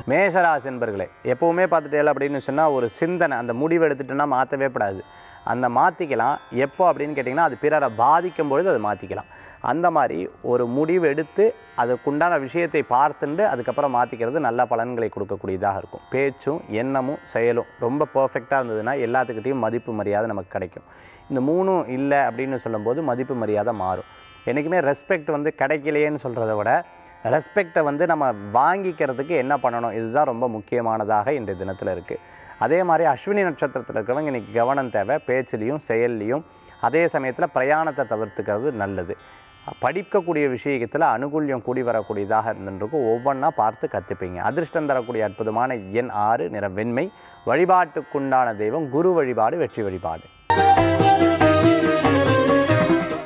மேஷராசி என்பர்களே எப்பவுமே பார்த்துட்டே அப்படின்னு சொன்னால் ஒரு சிந்தனை அந்த முடிவு எடுத்துட்டோன்னா மாற்றவே கூடாது அந்த மாற்றிக்கலாம் எப்போ அப்படின்னு கேட்டிங்கன்னா அது பிறரை பாதிக்கும் பொழுது அதை மாற்றிக்கலாம் அந்த மாதிரி ஒரு முடிவு எடுத்து அதுக்குண்டான விஷயத்தை பார்த்துண்டு அதுக்கப்புறம் மாற்றிக்கிறது நல்ல பலன்களை கொடுக்கக்கூடியதாக இருக்கும் பேச்சும் எண்ணமும் செயலும் ரொம்ப பர்ஃபெக்டாக இருந்ததுன்னா எல்லாத்துக்கிட்டையும் மதிப்பு மரியாதை நமக்கு கிடைக்கும் இந்த மூணும் இல்லை அப்படின்னு சொல்லும்போது மதிப்பு மரியாதை மாறும் என்றைக்குமே ரெஸ்பெக்ட் வந்து கிடைக்கலையேன்னு சொல்கிறத விட ரெஸ்பெக்டை வந்து நம்ம வாங்கிக்கிறதுக்கு என்ன பண்ணணும் இதுதான் ரொம்ப முக்கியமானதாக இன்றைய தினத்தில் இருக்குது அதே மாதிரி அஸ்வினி நட்சத்திரத்தில் இருக்கிறவங்க இன்றைக்கி கவனம் தேவை பேச்சுலேயும் செயல்லையும் அதே சமயத்தில் பிரயாணத்தை தவிர்த்துக்கிறது நல்லது படிக்கக்கூடிய விஷயத்தில் அனுகூல்யம் கூடி வரக்கூடியதாக இருந்துருக்கும் ஒவ்வொன்றா பார்த்து கற்றுப்பீங்க அதிர்ஷ்டம் தரக்கூடிய அற்புதமான எண் ஆறு நிற வெண்மை வழிபாட்டுக்குண்டான தெய்வம் குரு வழிபாடு வெற்றி வழிபாடு